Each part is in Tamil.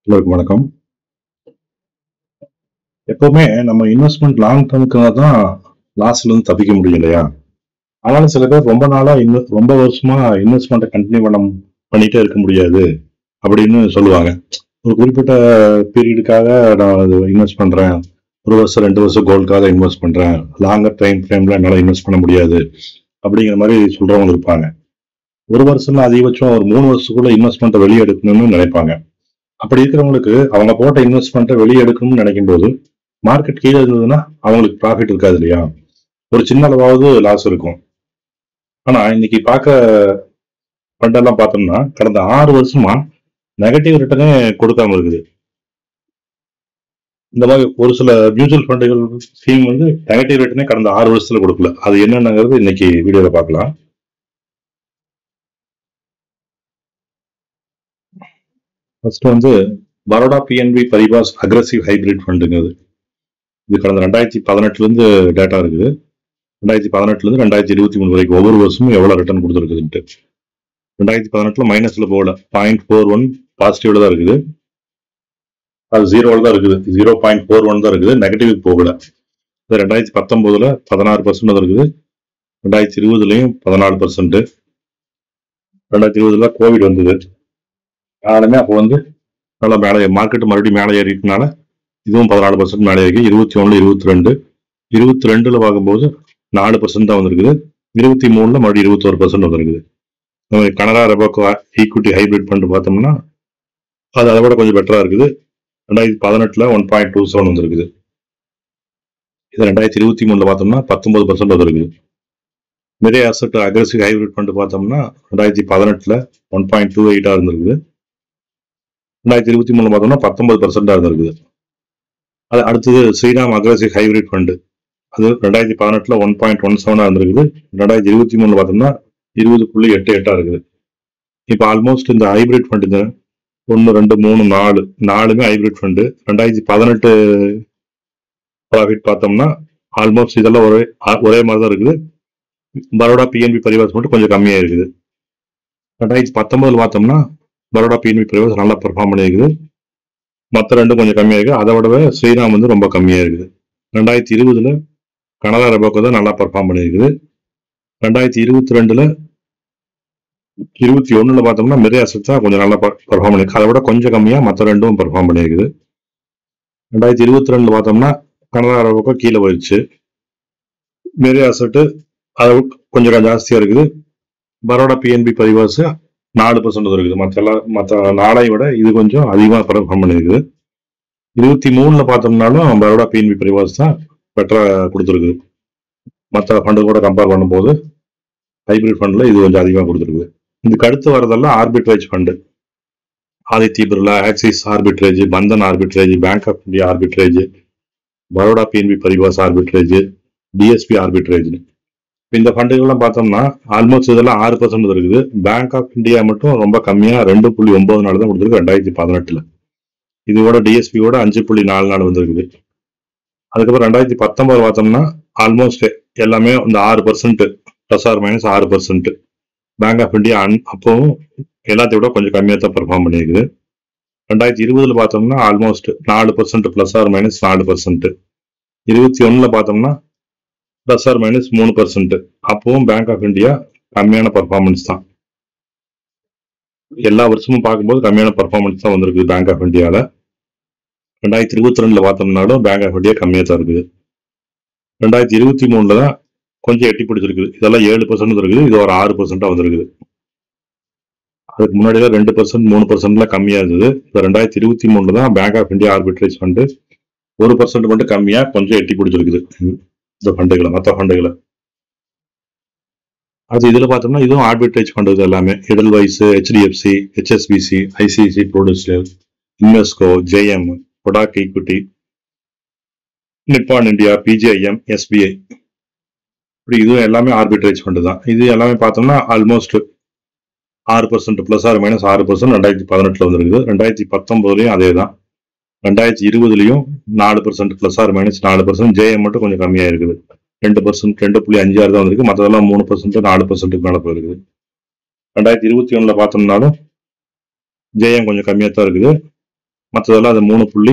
எல்லோருக்கும் வணக்கம் எப்பவுமே நம்ம இன்வெஸ்ட்மெண்ட் லாங் டேர்முக்காக தான் லாஸ்ல இருந்து தப்பிக்க முடியும் இல்லையா ஆனாலும் சில பேர் ரொம்ப நாளா இன்வெ ரொம்ப வருஷமா இன்வெஸ்ட்மெண்ட்டை கண்டினியூ பண்ண பண்ணிட்டே இருக்க முடியாது அப்படின்னு சொல்லுவாங்க ஒரு குறிப்பிட்ட பீரியடுக்காக நான் இன்வெஸ்ட் பண்றேன் ஒரு வருஷம் ரெண்டு வருஷம் கோல்டுக்காக இன்வெஸ்ட் பண்றேன் லாங்கர் டைம் ஃப்ரேம்ல என்னால் இன்வெஸ்ட் பண்ண முடியாது அப்படிங்கிற மாதிரி சொல்றவங்க இருப்பாங்க ஒரு வருஷம்ல அதிகபட்சம் ஒரு மூணு வருஷத்துக்குள்ள இன்வெஸ்ட்மெண்ட்டை வெளியே எடுக்கணும்னு நினைப்பாங்க அப்படி இருக்கிறவங்களுக்கு அவங்க போட்ட இன்வெஸ்ட்மெண்ட்டை வெளியே எடுக்கணும்னு நினைக்கும் போது மார்க்கெட் கீழே இருந்ததுன்னா அவங்களுக்கு ப்ராஃபிட் இருக்காது இல்லையா ஒரு சின்ன அளவாவது லாஸ் இருக்கும் ஆனா இன்னைக்கு பார்க்க ஃபண்டெல்லாம் பார்த்தோம்னா கடந்த ஆறு வருஷமா நெகட்டிவ் ரிட்டர்னே கொடுக்காம இருக்குது இந்த மாதிரி ஒரு சில மியூச்சுவல் ஃபண்டுகள் ஸ்கீம் வந்து நெகட்டிவ் ரிட்டர்னே கடந்த ஆறு வருஷத்துல கொடுக்கல அது என்னென்னங்கிறது இன்னைக்கு வீடியோல பார்க்கலாம் ஃபர்ஸ்ட் வந்து Baroda BNP Paribas aggressive hybrid ஃபண்டுங்கிறது இது கடந்த ரெண்டாயிரத்தி பதினெட்டுல இருந்து டேட்டா இருக்குது ரெண்டாயிரத்தி பதினெட்டுல இருந்து ரெண்டாயிரத்தி இருபத்தி மூணு வரைக்கும் ஒவ்வொரு வருஷமும் எவ்வளவு ரிட்டர்ன் கொடுத்துருக்குதுன்ட்டு ரெண்டாயிரத்தி பதினெட்டுல மைனஸ்ல போகல பாயிண்ட் ஃபோர் ஒன் பாசிட்டிவ்ல தான் இருக்குது அது ஜீரோவில் தான் இருக்குது ஜீரோ பாயிண்ட் ஃபோர் ஒன் தான் இருக்குது நெகட்டிவ் போகல இது ரெண்டாயிரத்தி பத்தொன்பதுல பதினாறு பர்சன்ட் தான் இருக்குது ரெண்டாயிரத்தி இருபதுலயும் பதினாலு பர்சன்ட் ரெண்டாயிரத்தி இருபதுல கோவிட் வந்தது ஆனாலுமே அப்போ வந்து நல்லா மேலே மார்க்கெட் மறுபடியும் மேலே ஏறிட்டனால இதுவும் பதினாலு பர்சன்ட் மேலே ஏறி இருபத்தி ஒன்று இருபத்தி ரெண்டு இருபத்தி ரெண்டுல பார்க்கும்போது நாலு பர்சன்ட் தான் வந்திருக்குது இருபத்தி மூணுல மறுபடியும் இருபத்தோரு பர்சன்ட் வந்திருக்குது நம்ம Canara Robeco equity hybrid fund பார்த்தோம்னா அது அதை விட கொஞ்சம் பெட்டரா இருக்குது ரெண்டாயிரத்தி பதினெட்டுல ஒன் பாயிண்ட் டூ செவன் வந்திருக்குது இது ரெண்டாயிரத்தி இருபத்தி மூணுல பார்த்தோம்னா பத்தொன்பது பர்சன்ட் வந்திருக்குது நிறைய அசட் அக்ரஸிவ் ஹைபிரிட் ஃபண்ட் பார்த்தோம்னா ரெண்டாயிரத்தி பதினெட்டுல ஒன் பாயிண்ட் டூ எயிட்டா இருந்திருக்குது ரெண்டாயிரத்தி இருபத்தி மூணுல பார்த்தோம்னா பத்தொன்பது பர்சன்டா இருந்திருக்குது அது அடுத்தது ஸ்ரீராம் அக்ரஸிவ் ஹைபிரிட் ஃபண்டு அது ரெண்டாயிரத்தி பதினெட்டுல ஒன் பாயிண்ட் ஒன் செவனா இருந்திருக்குது ரெண்டாயிரத்தி இருபத்தி மூணுல பார்த்தோம்னா இருபது புள்ளி எட்டு எட்டா இருக்குது இப்போ ஆல்மோஸ்ட் இந்த ஹைபிரிட் ஃபண்ட் இந்த ஒன்று ரெண்டு மூணு நாலு நாலுமே ஹைபிரிட் ஃபண்டு ரெண்டாயிரத்தி பதினெட்டு ப்ராஃபிட் பார்த்தோம்னா ஆல்மோஸ்ட் இதெல்லாம் ஒரே ஒரே மாதிரி தான் இருக்குது பரோடா பிஎன்பி பரிவாஸ் மட்டும் கொஞ்சம் கம்மியாக இருக்குது ரெண்டாயிரத்தி பத்தொன்பதுல பார்த்தோம்னா பரோடா பிஎன்பி பரிவாஸ் நல்லா பெர்ஃபார்ம் பண்ணியிருக்குது மற்ற ரெண்டும் கொஞ்சம் கம்மியாக இருக்குது அதை விடவே ஸ்ரீராம் வந்து ரொம்ப கம்மியாக இருக்குது ரெண்டாயிரத்தி இருபதுல கனடா ரெபோக்கோ தான் நல்லா பெர்ஃபார்ம் பண்ணியிருக்குது ரெண்டாயிரத்தி இருபத்தி ரெண்டுல இருபத்தி ஒண்ணுல பார்த்தோம்னா மெரிய அசட் தான் கொஞ்சம் நல்லா பெர்ஃபார்ம் பண்ணியிருக்கு அதை விட கொஞ்சம் கம்மியா மற்ற ரெண்டும் பெர்ஃபார்ம் பண்ணியிருக்குது ரெண்டாயிரத்தி இருபத்தி ரெண்டுல பார்த்தோம்னா கனடா ரெபோக்கோ கீழே போயிடுச்சு மெரிய அசட்டு அதை விட கொஞ்சம் ஜாஸ்தியா இருக்குது பரோடா பிஎன்பி பரிவாஸ் நாலு பர்சன்ட் இருக்குது மற்ற எல்லா மற்ற நாளை விட இது கொஞ்சம் அதிகமாக பெர்ஃபார்ம் பண்ணியிருக்குது இருபத்தி மூணுல பார்த்தோம்னாலும் பரோடா பிஎன்பி பரிவாஸ் தான் பெட்டரா கொடுத்துருக்குது மற்ற ஃபண்டு கூட கம்பேர் பண்ணும்போது ஹைபிரிட் ஃபண்ட்ல இது கொஞ்சம் அதிகமாக கொடுத்துருக்குது இதுக்கு அடுத்து வரதெல்லாம் arbitrage fund Aditya Birla Axis arbitrage Bandhan arbitrage Bank of India arbitrage Baroda BNP Paribas arbitrage DSP arbitrage இந்த ஃபண்டுகள்லாம் பார்த்தோம்னா ஆல்மோஸ்ட் இதெல்லாம் ஆறு பர்சன்ட் இருக்குது பேங்க் ஆஃப் இந்தியா மட்டும் ரொம்ப கம்மியா ரெண்டு புள்ளி ஒன்பது நாள் தான் கொடுத்துருக்கு ரெண்டாயிரத்தி பதினெட்டுல இதோட டிஎஸ்பியோட அஞ்சு புள்ளி நாலு நாள் வந்திருக்குது அதுக்கப்புறம் ரெண்டாயிரத்தி பத்தொன்பது பார்த்தோம்னா ஆல்மோஸ்ட் எல்லாமே இந்த ஆறு பர்சன்ட் ப்ளஸ் ஆர் மைனஸ் ஆறு பர்சன்ட் பேங்க் ஆஃப் இந்தியா அன் அப்போவும் எல்லாத்தையும் விட கொஞ்சம் கம்மியாக தான் பெர்ஃபார்ம் பண்ணியிருக்குது ரெண்டாயிரத்தி இருபதுல பார்த்தோம்னா ஆல்மோஸ்ட் நாலு பர்சன்ட் ப்ளஸ் ஆர் மைனஸ் நாலு பர்சன்ட் இருபத்தி ஒன்னுல பார்த்தோம்னா ப்ளஸ் ஆர் மைனஸ் மூணு பர்சன்ட் அப்பவும் பேங்க் ஆஃப் இந்தியா கம்மியான பர்ஃபார்மன்ஸ் தான் எல்லா வருஷமும் பார்க்கும்போது கம்மியான பர்ஃபார்மன்ஸ் தான் வந்திருக்குது பேங்க் ஆஃப் இந்தியாவில் ரெண்டாயிரத்தி இருபத்தி ரெண்டுல பார்த்தோம்னாலும் பேங்க் ஆஃப் இந்தியா கம்மியாக தான் இருக்குது ரெண்டாயிரத்தி இருபத்தி மூணுல தான் கொஞ்சம் எட்டி பிடிச்சிருக்குது இதெல்லாம் ஏழு பர்சன்ட் இருக்குது இது ஒரு ஆறு பர்சன்டா வந்திருக்குது அதுக்கு முன்னாடி தான் ரெண்டு பர்சன்ட் மூணு பர்சன்ட்ல கம்மியா இருந்தது இப்போ ரெண்டாயிரத்தி இருபத்தி மூணுல தான் Bank of India arbitrage fund ஒரு பர்சன்ட் மட்டும் கம்மியா கொஞ்சம் எட்டி பிடிச்சிருக்குது இந்த ஃபண்டுகளை மற்ற ஃபண்டுகளை அது இதுல பார்த்தோம்னா இதுவும் ஆர்பிட்ரேஜ் ஃபண்டு எல்லாமே எடல்வைஸ் ஹெச்டிஎஃப்சி ஹெச்எஸ்பிசி ஐசிசி ப்ரொடியூசர் Invesco JM Kotak equity Nippon India PGIM SBI இப்படி இதுவும் எல்லாமே ஆர்பிட்ரேஜ் ஃபண்டு தான் இது எல்லாமே பார்த்தோம்னா ஆல்மோஸ்ட் ஆறு பர்சன்ட் ப்ளஸ் ஆறு மைனஸ் ஆறு பர்சன்ட் ரெண்டாயிரத்தி பதினெட்டுல வந்துருக்குது ரெண்டாயிரத்தி பத்தொன்பதுலயும் அதே தான் ரெண்டாயிரத்தி இருபதுலயும் நாலு பர்சன்ட் ப்ளஸ் ஆறு மைனஸ் நாலு பர்சன்ட் ஜேஎம் மட்டும் கொஞ்சம் கம்மியா இருக்குது ரெண்டு பர்சன்ட் ரெண்டு புள்ளி அஞ்சு ஆறு தான் வந்திருக்கு மற்றதெல்லாம் மூணு பர்சன்ட் நாலு பர்சன்ட்டுக்கு மேலே போயிருக்குது ரெண்டாயிரத்தி இருபத்தி ஒண்ணுல பார்த்தோம்னாலும் ஜேஎம் கொஞ்சம் கம்மியாக தான் இருக்குது மற்றதெல்லாம் அது மூணு புள்ளி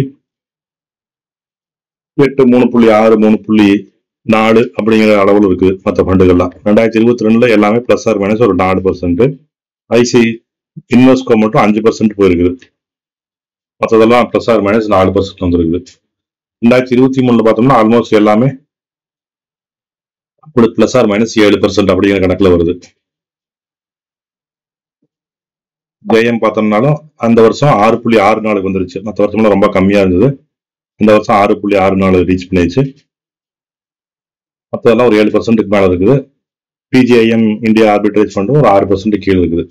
எட்டு மூணு புள்ளி ஆறு மூணு புள்ளி நாலு அப்படிங்கிற அளவில் இருக்குது மற்ற ஃபண்டுகள்லாம் ரெண்டாயிரத்தி இருபத்தி ரெண்டுல எல்லாமே பிளஸ் ஆர் மைனஸ் ஒரு நாலு பர்சன்ட் ஐசி இன்வெஸ்ட்கோ மட்டும் அஞ்சு பர்சன்ட் போயிருக்குது மற்றதெல்லாம் பிளஸ் ஆர் மைனஸ் நாலு பர்சன்ட் வந்துருக்குது ரெண்டாயிரத்தி இருபத்தி மூணுல பார்த்தோம்னா ஆல்மோஸ்ட் எல்லாமே அப்படி பிளஸ் ஆர் மைனஸ் ஏழு பர்சன்ட் அப்படிங்கிற கணக்குல வருது ஜெயம் பார்த்தோம்னாலும் அந்த வருஷம் ஆறு புள்ளி ஆறு நாளுக்கு வந்துருச்சு மற்ற வருஷம்லாம் ரொம்ப கம்மியா இருந்தது இந்த வருஷம் ஆறு புள்ளி ஆறு நாலு ரீச் பண்ணிடுச்சு மற்றதெல்லாம் ஒரு ஏழு பர்சன்ட்டுக்கு மேல இருக்குது பிஜிஐஎம் இந்தியா ஆர்பிட்ரேஜ் ஃபண்டும் ஒரு ஆறு பர்சன்ட் கீழே இருக்குது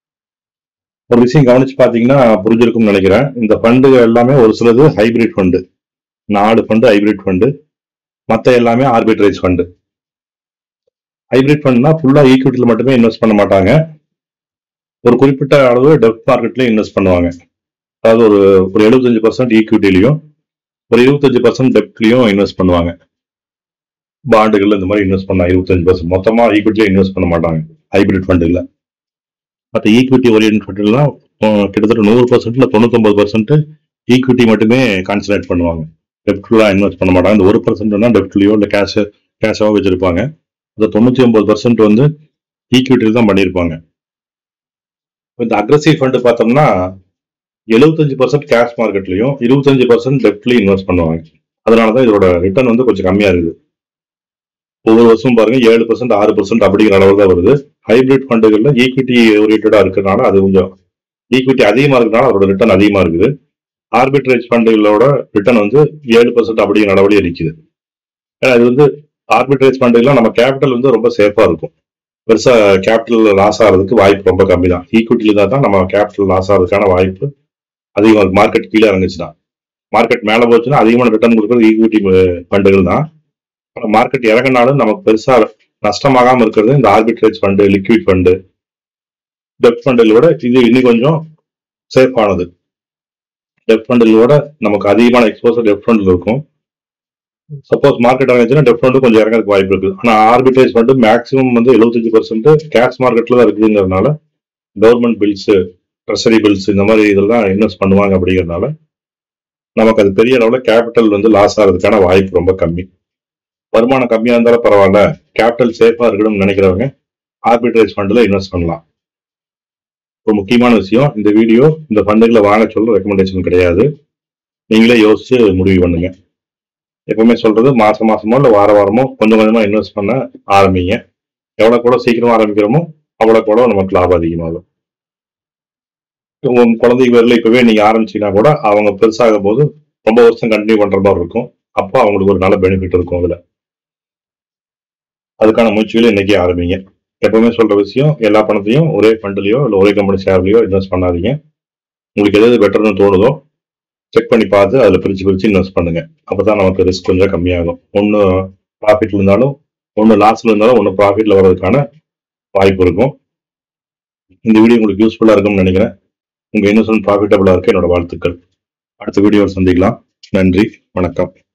ஒரு விஷயம் கவனிச்சு பார்த்தீங்கன்னா புரிஞ்சிருக்கும்னு நினைக்கிறேன் இந்த ஃபண்டு எல்லாமே ஒரு சிலது ஹைபிரிட் ஃபண்டு நாலு ஃபண்டு ஹைபிரிட் ஃபண்டு மற்ற எல்லாமே ஆர்பிட்ரேஜ் ஃபண்டு ஹைபிரிட் ஃபண்ட்னா ஃபுல்லா ஈக்விட்டியில் மட்டுமே இன்வெஸ்ட் பண்ண மாட்டாங்க ஒரு குறிப்பிட்ட அளவு டெப்ட் மார்க்கெட்லயும் இன்வெஸ்ட் பண்ணுவாங்க அதாவது ஒரு ஒரு எழுபத்தஞ்சு பர்சன்ட் ஈக்விட்டிலையும் ஒரு இருபத்தஞ்சு பர்சன்ட் டெப்ட்லையும் இன்வெஸ்ட் பண்ணுவாங்க பாண்டுகள் இந்த மாதிரி இன்வெஸ்ட் பண்ணா இருபத்தஞ்சு பர்சன்ட் மொத்தமா ஈக்விட்டில இன்வெஸ்ட் பண்ண மாட்டாங்க ஹைபிரிட் ஃபண்டுல மற்ற ஈக்விட்டி ஓரியன்ட் ஃபண்டுலாம் கிட்டத்தட்ட நூறு பர்சன்ட்ல தொண்ணூத்தொன்பது பர்சன்ட் ஈக்விட்டி மட்டுமே கான்சன்ட்ரேட் பண்ணுவாங்க டெப்ட்லாம் இன்வெஸ்ட் பண்ண மாட்டாங்க இந்த ஒரு பர்சன்ட் தான் டெப்ட்லயோ இல்லை கேஷ் கேஷாவோ வச்சிருப்பாங்க அந்த தொண்ணூத்தி ஒன்பது பர்சன்ட் வந்து ஈக்விட்டியில் தான் பண்ணியிருப்பாங்க இந்த அக்ரஸிவ் ஃபண்டு பார்த்தோம்னா எழுபத்தஞ்சு பர்சன்ட் கேஷ் மார்க்கெட்லயும் இருபத்தஞ்சு பர்சன்ட் டெப்ட்லயும் இன்வெஸ்ட் பண்ணுவாங்க அதனால தான் இதோட ரிட்டர்ன் வந்து கொஞ்சம் கம்மியா இருக்குது ஒவ்வொரு வருஷமும் பாருங்க ஏழு பர்சன்ட் ஆறு பர்சன்ட் அப்படிங்கிற அளவு தான் வருது ஹைபிரிட் ஃபண்டுகள்ல ஈக்விட்டி ஓரியன்டா இருக்கிறதுனால அது கொஞ்சம் ஈக்விட்டி அதிகமா இருக்கிறதுனால அதோட ரிட்டர்ன் அதிகமா இருக்குது ஆர்பிட்ரேஜ் ஃபண்டுகளோட ரிட்டர்ன் வந்து ஏழு பர்சன்ட் அப்படிங்கிற அளவுலயே இருக்குது ஏன்னா இது வந்து ஆர்பிட்ரேஜ் ஃபண்டுகள்லாம் நம்ம கேபிட்டல் வந்து ரொம்ப சேஃபா இருக்கும் பெருசா கேபிட்டல் லாஸ் ஆகிறதுக்கு வாய்ப்பு ரொம்ப கம்மி தான் ஈக்விட்டியில தான் நம்ம கேபிட்டல் லாஸ் ஆகிறதுக்கான வாய்ப்பு அதிகமாக இருக்கு மார்க்கெட் கீழே இறங்குச்சுன்னா மார்க்கெட் மேலே போச்சுன்னா அதிகமான ரிட்டர்ன் கொடுக்குறது ஈக்விட்டி ஃபண்டுகள் தான் மார்க்கெட் இறங்கினாலும் நமக்கு பெருசா நஷ்டமாகாம இருக்கிறது இந்த ஆர்பிட்ரேஜ் ஃபண்டு லிக்விட் ஃபண்டு டெப்ட் ஃபண்டுகளோட இது இன்னும் கொஞ்சம் சேஃப் ஆனது டெப்ட் ஃபண்டுகளோட நமக்கு அதிகமான எக்ஸ்போசர் டெப்ட் ஃபண்டில் இருக்கும் சப்போஸ் மார்க்கெட் இறங்குச்சுன்னா டெப்ட் ஃபண்டு கொஞ்சம் இறங்கிறதுக்கு வாய்ப்பு இருக்கு ஆனா ஆர்பிட்ரேஜ் ஃபண்டு மேக்ஸிமம் வந்து எழுபத்தஞ்சு பர்சன்ட் கேஷ் மார்க்கெட்ல தான் இருக்குதுங்கிறதுனால கவர்மெண்ட் பில்ஸ் ட்ரெஷரி பில்ஸ் இந்த மாதிரி இதெல்லாம் இன்வெஸ்ட் பண்ணுவாங்க அப்படிங்கிறதுனால நமக்கு அது பெரிய அளவில் கேபிட்டல் வந்து லாஸ் ஆகிறதுக்கான வாய்ப்பு ரொம்ப கம்மி வருமானம் கம்மியா இருந்தாலும் பரவாயில்ல கேபிட்டல் சேஃபா இருக்கணும்னு நினைக்கிறவங்க ஆர்பிட்ரேஜ் ஃபண்டில் இன்வெஸ்ட் பண்ணலாம் ஒரு முக்கியமான விஷயம் இந்த வீடியோ இந்த ஃபண்டுகளை வாங்க சொல்ல ரெக்கமெண்டேஷன் கிடையாது நீங்களே யோசிச்சு முடிவு பண்ணுங்க எப்பவுமே சொல்றது மாசம் மாசமோ இல்லை வார வாரமோ கொஞ்சம் கொஞ்சமா இன்வெஸ்ட் பண்ண ஆரம்பிங்க எவ்வளவு கூட சீக்கிரமா ஆரம்பிக்கிறோமோ அவ்வளவு கூட நமக்கு லாபம் அதிகமாகும் உங்க குழந்தைக்கு பேர்ல இப்பவே நீங்க ஆரம்பிச்சீங்கன்னா கூட அவங்க பெருசாகும் போது ரொம்ப வருஷம் கண்டினியூ பண்ற மாதிரி இருக்கும் அப்போ அவங்களுக்கு ஒரு நல்ல பெனிஃபிட் இருக்கும் அதுல அதுக்கான முயற்சிகளை இன்னைக்கே ஆரம்பிங்க எப்பவுமே சொல்ற விஷயம் எல்லா பணத்தையும் ஒரே ஃபண்ட்லயோ இல்லை ஒரே கம்பெனி ஷேர்லயோ இன்வெஸ்ட் பண்ணாதீங்க உங்களுக்கு எது பெட்டர்னு தோணுதோ செக் பண்ணி பார்த்து அதில் பிரிச்சு பிரிச்சு இன்வெஸ்ட் பண்ணுங்க அப்பதான் நமக்கு ரிஸ்க் கொஞ்சம் கம்மியாகும் ஒன்று ப்ராஃபிட்ல இருந்தாலும் ஒன்று லாஸ்ல இருந்தாலும் ஒன்று ப்ராஃபிட்ல வர்றதுக்கான வாய்ப்பு இருக்கும் இந்த வீடியோ உங்களுக்கு யூஸ்ஃபுல்லா இருக்கும்னு நினைக்கிறேன் உங்க இன்வெஸ்ட்மெண்ட் ப்ராஃபிட்டபிளா இருக்க என்னோட வாழ்த்துக்கள் அடுத்த வீடியோவில் சந்திக்கலாம் நன்றி வணக்கம்